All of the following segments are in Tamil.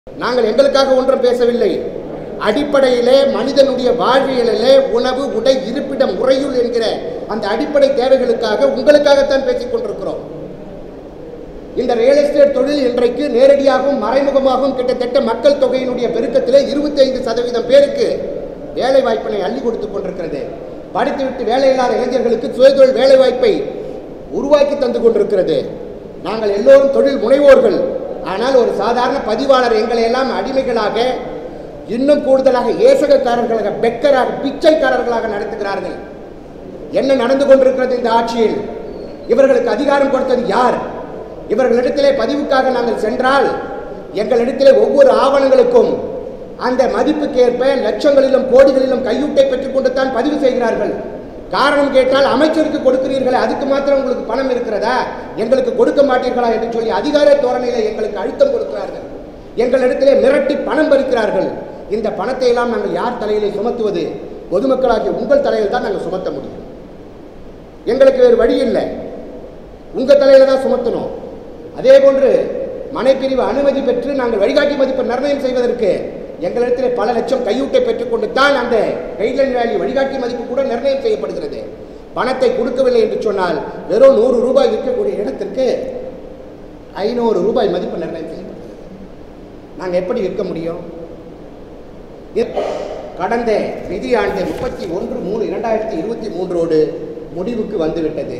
நாங்கள் எங்களுக்காக ஒன்றும் பேசவில்லை அடிப்படையிலே மனிதனுடைய வாழ்வியலிலே உணவு உடை இருப்பிடம் முறையுள் என்கிற அந்த அடிப்படை தேவைகளுக்காக உங்களுக்காகத்தான் பேசிக் கொண்டிருக்கிறோம் இந்த ரியல் எஸ்டேட் தொழில் இன்றைக்கு நேரடியாகவும் மறைமுகமாகவும் கிட்டத்தட்ட மக்கள் தொகையினுடைய பெருக்கத்திலே 25% சதவீதம் பேருக்கு வேலை வாய்ப்பினை அள்ளி கொடுத்து கொண்டிருக்கிறது படித்துவிட்டு வேலையில்லாத இளைஞர்களுக்கு சுயதொழில் வேலை வாய்ப்பை உருவாக்கி தந்து கொண்டிருக்கிறது நாங்கள் எல்லோரும் தொழில் முனைவோர்கள் ஆனால் ஒரு சாதாரண பதிவாளர் எங்களை எல்லாம் அடிமைகளாக இன்னும் கூடுதலாக ஏசகக்காரர்களாக பெக்கராக பிச்சைக்காரர்களாக நடத்துகிறார்கள் என்ன நடந்து கொண்டிருக்கிறது இந்த ஆட்சியில் இவர்களுக்கு அதிகாரம் கொடுத்தது யார் இவர்களிடத்திலே பதிவுக்காக நாங்கள் சென்றால் எங்களிடத்திலே ஒவ்வொரு ஆவணங்களுக்கும் அந்த மதிப்புக்கேற்ப லட்சங்களிலும் கோடிகளிலும் கையூட்டை பெற்றுக்கொண்டு தான் பதிவு செய்கிறார்கள் காரணம் கேட்டால் அமைச்சருக்கு கொடுக்கிறீர்களே அதுக்கு மாத்திரம் உங்களுக்கு பணம் இருக்கிறதா எங்களுக்கு கொடுக்க மாட்டீர்களா என்று சொல்லி அதிகார தோரணையில் எங்களுக்கு அழுத்தம் கொடுக்கிறார்கள் எங்களிடத்திலே மிரட்டி பணம் பறிக்கிறார்கள் இந்த பணத்தை எல்லாம் நாங்கள் யார் தலையிலே சுமத்துவது பொதுமக்களாகிய உங்கள் தலையில் தான் நாங்கள் சுமத்த முடியும் எங்களுக்கு வேறு வழி இல்லை உங்கள் தலையில தான் சுமத்தணும் அதே போன்று மனைப்பிரிவு அனுமதி பெற்று நாங்கள் வழிகாட்டி மதிப்பு நிர்ணயம் செய்வதற்கு எங்களிடத்தில் பல லட்சம் கையூட்டை பெற்றுக்கொண்டு தான் அந்த கைட்லைன் வேல்யூ வழிகாட்டி மதிப்பு கூட நிர்ணயம் செய்யப்படுகிறது பணத்தை கொடுக்கவில்லை என்று சொன்னால் வெறும் நூறு ரூபாய் விற்கக்கூடிய இடத்திற்கு ஐநூறு ரூபாய் மதிப்பு நிர்ணயம் செய்யப்படுகிறது நாங்கள் எப்படி விற்க முடியும் இது கடந்த நிதியாண்டு முப்பத்தி ஒன்று மூணு இரண்டாயிரத்தி இருபத்தி மூன்றோடு முடிவுக்கு வந்துவிட்டது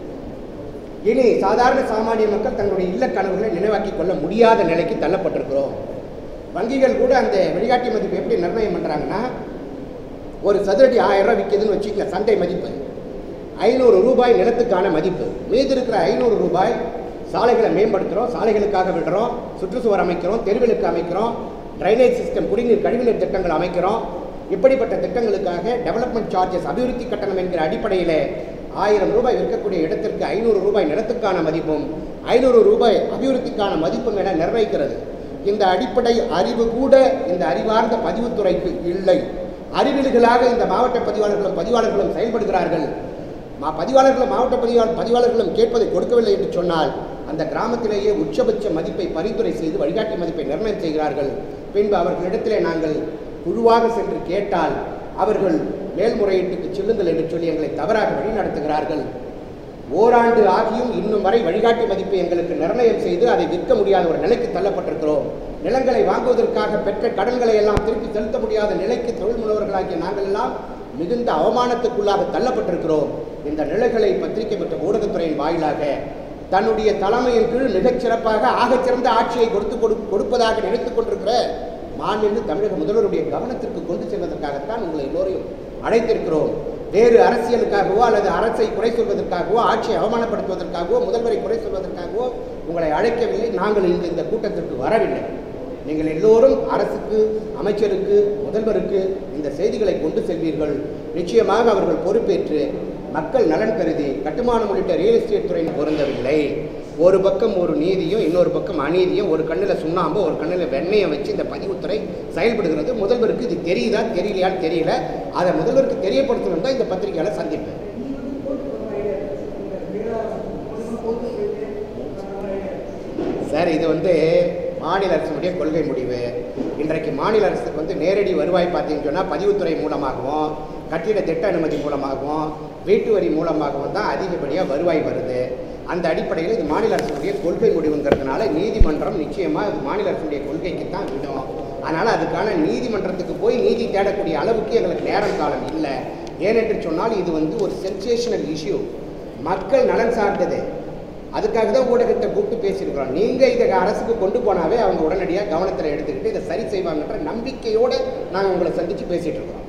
இனி சாதாரண சாமானிய மக்கள் தங்களுடைய இல்ல கனவுகளை நினைவாக்கிக் கொள்ள முடியாத நிலைக்கு தள்ளப்பட்டிருக்கிறோம் வங்கிகள் கூட அந்த வழிகாட்டி மதிப்பு எப்படி நிர்ணயம் பண்ணுறாங்கன்னா ஒரு சதுரடி ஆயிரம் ரூபாய் விற்கிதுன்னு வச்சுக்கல சந்தை மதிப்பு ஐநூறு ரூபாய் நிலத்துக்கான மதிப்பு மீதி இருக்கிற ஐநூறு ரூபாய் சாலைகளை மேம்படுத்துகிறோம் சாலைகளுக்காக விடுறோம் சுற்றுச்சுவர் அமைக்கிறோம் தெருவிலுக்கு அமைக்கிறோம் ட்ரைனேஜ் சிஸ்டம் குடிநீர் கழிவுநீர் திட்டங்கள் அமைக்கிறோம் இப்படிப்பட்ட திட்டங்களுக்காக டெவலப்மெண்ட் சார்ஜஸ் அபிவிருத்தி கட்டணம் என்கிற அடிப்படையில் ஆயிரம் ரூபாய் விற்கக்கூடிய இடத்திற்கு ஐநூறு ரூபாய் நிலத்துக்கான மதிப்பும் ஐநூறு ரூபாய் அபிவிருத்திக்கான மதிப்பும் என நிர்ணயிக்கிறது இந்த அடிப்படை அறிவு கூட இந்த அறிவார்ந்த பதிவுத்துறைக்கு இல்லை அறிவிலிகளாக இந்த மாவட்ட பதிவாளர்களும் பதிவாளர்களும் செயல்படுகிறார்கள் மா பதிவாளர்களும் மாவட்ட பதிவாளர் பதிவாளர்களும் கேட்பதை கொடுக்கவில்லை என்று சொன்னால் அந்த கிராமத்திலேயே உச்சபட்ச மதிப்பை பரிந்துரை செய்து வழிகாட்டி மதிப்பை நிர்ணயம் செய்கிறார்கள் பின்பு அவர்களிடத்திலே நாங்கள் குழுவாக சென்று கேட்டால் அவர்கள் மேல்முறையீட்டுக்கு செல்லுங்கள் என்று சொல்லி எங்களை தவறாக வழிநடத்துகிறார்கள் ஓராண்டு ஆகியும் இன்னும் வரை வழிகாட்டி மதிப்பை எங்களுக்கு நிர்ணயம் செய்து அதை விற்க முடியாத ஒரு நிலைக்கு தள்ளப்பட்டிருக்கிறோம் நிலங்களை வாங்குவதற்காக பெற்ற கடன்களை எல்லாம் திருப்பி செலுத்த முடியாத நிலைக்கு தொழில் முனைவர்களாகிய நாங்கள் எல்லாம் மிகுந்த அவமானத்துக்குள்ளாக தள்ளப்பட்டிருக்கிறோம் இந்த நிலைகளை பத்திரிகை மற்றும் ஊடகத்துறையின் வாயிலாக தன்னுடைய தலைமையின் கீழ் மிகச் சிறப்பாக ஆகச்சிறந்த ஆட்சியை கொடுத்து கொடு- கொடுப்பதாக நினைத்துக் கொண்டிருக்கிற மாண்பு தமிழக முதல்வருடைய கவனத்திற்கு கொண்டு செல்வதற்காகத்தான் உங்களை எல்லோரையும் அழைத்திருக்கிறோம் வேறு அரசியலுக்காகவோ அல்லது அரசை குறை சொல்வதற்காகவோ ஆட்சியை அவமானப்படுத்துவதற்காகவோ முதல்வரை குறை சொல்வதற்காகவோ உங்களை அழைக்கவில்லை நாங்கள் இங்கு இந்த கூட்டத்திற்கு வரவில்லை நீங்கள் எல்லோரும் அரசுக்கு அமைச்சருக்கு முதல்வருக்கு இந்த செய்திகளை கொண்டு செல்வீர்கள் நிச்சயமாக அவர்கள் பொறுப்பேற்று மக்கள் நலன் கருதி கட்டுமானம் உள்ளிட்ட ரியல் எஸ்டேட் துறையின் பொருந்தவில்லை ஒரு பக்கம் ஒரு நீதியும் இன்னொரு பக்கம் அநீதியும் ஒரு கண்ணில் சுண்ணாம்பு ஒரு கண்ணில் வெண்ணெயை வச்சு இந்த பதிவுத்துறை செயல்படுகிறது முதல்வருக்கு இது தெரியுதா தெரியலையான்னு தெரியல அதை முதல்வருக்கு தெரியப்படுத்தணும் தான் இந்த பத்திரிகையாளர் சந்திப்பு சார் இது வந்து மாநில அரசினுடைய கொள்கை முடிவு இன்றைக்கு மாநில அரசுக்கு வந்து நேரடி வருவாய் பார்த்தீங்கன்னு சொன்னால் பதிவுத்துறை மூலமாகவும் கட்டிட திட்ட அனுமதி மூலமாகவும் வீட்டு வரி மூலமாகவும் தான் அதிகப்படியாக வருவாய் வருது அந்த அடிப்படையில் இது மாநில அரசினுடைய கொள்கை முடிவுங்கிறதுனால நீதிமன்றம் நிச்சயமாக இது மாநில அரசினுடைய கொள்கைக்கு தான் விடும் அதனால் அதுக்கான நீதிமன்றத்துக்கு போய் நீதி தேடக்கூடிய அளவுக்கு எங்களுக்கு நேரம் காலம் இல்லை ஏனென்று சொன்னால் இது வந்து ஒரு சென்சேஷனல் இஷ்யூ மக்கள் நலன் சார்ந்தது அதுக்காக தான் ஊடகத்தை கூப்பிட்டு பேசியிருக்கிறோம் நீங்கள் இதை அரசுக்கு கொண்டு போனாவே அவங்க உடனடியாக கவனத்தில் எடுத்துக்கிட்டு இதை சரி செய்வாங்கன்ற நம்பிக்கையோடு நாங்கள் உங்களை சந்தித்து பேசிகிட்டு இருக்கிறோம்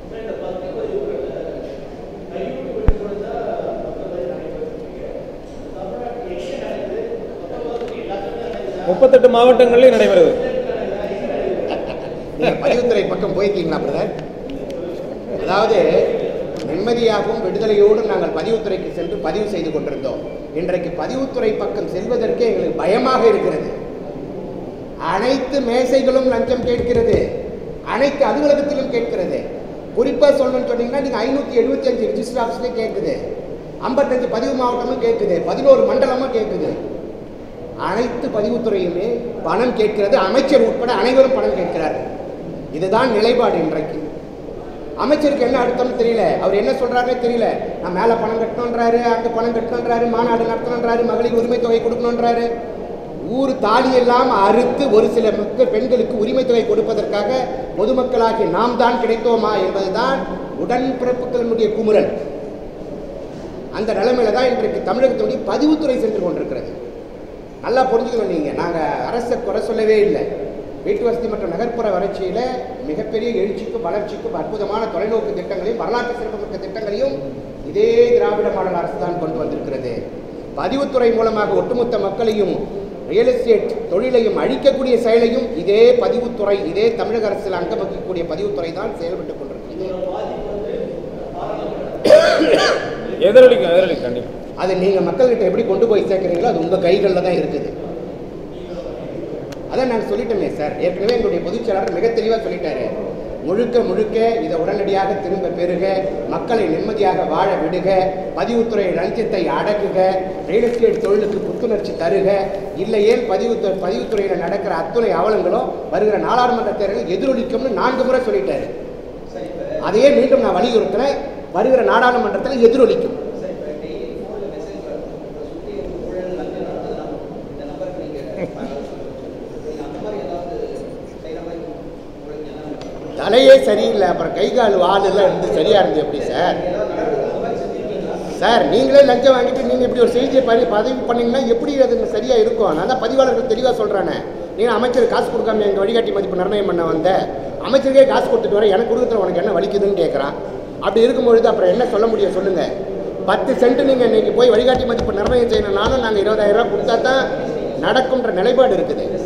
முப்பத்தெட்டு மாவட்டங்களில் நடைபெறுது நீங்கள் பதிவுத்துறை பக்கம் போயிருக்கீங்களா பிரதர் அதாவது நிம்மதியாகவும் விடுதலையோடும் நாங்கள் பதிவுத்துறைக்கு சென்று பதிவு செய்து கொண்டிருந்தோம் இன்றைக்கு பதிவுத்துறை பக்கம் செல்வதற்கே எங்களுக்கு பயமாக இருக்கிறது அனைத்து மேசைகளும் லஞ்சம் கேட்கிறது அனைத்து அலுவலகத்திலும் கேட்கிறது குறிப்பாக சொல்லணும்னு சொன்னீங்கன்னா நீங்கள் ஐநூற்றி எழுபத்தி அஞ்சு ரிஜிஸ்டர் ஆஃபீஸ்லேயே கேட்குது ஐம்பத்தஞ்சு பதிவு மாவட்டமும் கேட்குது பதினோரு மண்டலமும் கேட்குது அனைத்து பதிவுத்துறையுமே பணம் கேட்கிறது அமைச்சர் உட்பட அனைவரும் பணம் கேட்கிறார்கள் இதுதான் நிலைப்பாடு இன்றைக்கு அமைச்சருக்கு என்ன அர்த்தம்னு தெரியல அவர் என்ன சொல்றாருன்னே தெரியல நான் மேலே பணம் கட்டணுன்றாரு அங்கே பணம் கட்டணுன்றாரு மாநாடு நடத்தணுன்றாரு மகளிர் உரிமை தொகை கொடுக்கணுன்றாரு ஊர் தாலியெல்லாம் அறுத்து ஒரு சில மக்கள் பெண்களுக்கு உரிமை தொகை கொடுப்பதற்காக பொதுமக்களாகிய நாம் தான் கிடைத்தோமா என்பதுதான் உடன்பிறப்புகளினுடைய குமுறல் அந்த நிலைமையில தான் இன்றைக்கு தமிழகத்தினுடைய பதிவுத்துறை சென்று கொண்டிருக்கிறது நல்லா புரிஞ்சுக்கணும் நீங்கள் நாங்கள் அரசை குறை சொல்லவே இல்லை வீட்டு வசதி மற்றும் நகர்ப்புற வளர்ச்சியில் மிகப்பெரிய எழுச்சிக்கும் வளர்ச்சிக்கும் அற்புதமான தொலைநோக்கு திட்டங்களையும் வரலாற்று சிறப்புமிக்க திட்டங்களையும் இதே திராவிட மாடல் அரசு தான் கொண்டு வந்திருக்கிறது பதிவுத்துறை மூலமாக ஒட்டுமொத்த மக்களையும் ரியல் எஸ்டேட் தொழிலையும் அழிக்கக்கூடிய செயலையும் இதே பதிவுத்துறை இதே தமிழக அரசில் அங்கம் வகிக்கக்கூடிய பதிவுத்துறை தான் செயல்பட்டுக் கொண்டிருக்கிறது எதிரொலிக்கும் எதிரொலிக்கும் கண்டிப்பா அதை நீங்கள் மக்கள்கிட்ட எப்படி கொண்டு போய் சேர்க்குறீங்களோ அது உங்கள் கைகளில் தான் இருக்குது அதான் நாங்கள் சொல்லிட்டோமே சார் ஏற்கனவே எங்களுடைய பொதுச் செயலாளர் மிக தெளிவாக சொல்லிட்டாரு முழுக்க முழுக்க இதை உடனடியாக திரும்ப பெறுக மக்களை நிம்மதியாக வாழ விடுக பதிவுத்துறை லஞ்சத்தை அடக்குக ரியல் எஸ்டேட் தொழிலுக்கு புத்துணர்ச்சி தருக இல்லையேல் பதிவுத்துறை பதிவுத்துறையில் நடக்கிற அத்துணை அவலங்களும் வருகிற நாடாளுமன்ற தேர்தலில் எதிரொலிக்கும்னு நான்கு முறை சொல்லிட்டாரு அதையே மீண்டும் நான் வலியுறுத்துறேன் வருகிற நாடாளுமன்றத்தில் எதிரொலிக்கும் தலையே சரியில்லை அப்புறம் கை கால் வால் எல்லாம் இருந்து சரியா இருந்து எப்படி சார் சார் நீங்களே லஞ்சம் வாங்கிட்டு நீங்கள் இப்படி ஒரு செய்தியை பதி பதிவு பண்ணீங்கன்னா எப்படி அது சரியா இருக்கும் நான் தான் பதிவாளர்கள் தெளிவாக சொல்கிறேனே நீங்கள் அமைச்சர் காசு கொடுக்காம எங்கள் வழிகாட்டி மதிப்பு நிர்ணயம் பண்ண வந்த அமைச்சருக்கே காசு கொடுத்துட்டு வர எனக்கு கொடுக்குற உனக்கு என்ன வலிக்குதுன்னு கேட்குறான் அப்படி இருக்கும்பொழுது அப்புறம் என்ன சொல்ல முடியும் சொல்லுங்கள் பத்து சென்ட் நீங்கள் இன்னைக்கு போய் வழிகாட்டி மதிப்பு நிர்ணயம் செய்யணும்னாலும் நாங்கள் இருபதாயிரம் ரூபாய் கொடுத்தா தான் நடக்கும்ன்ற நிலைப்பாடு இருக்குது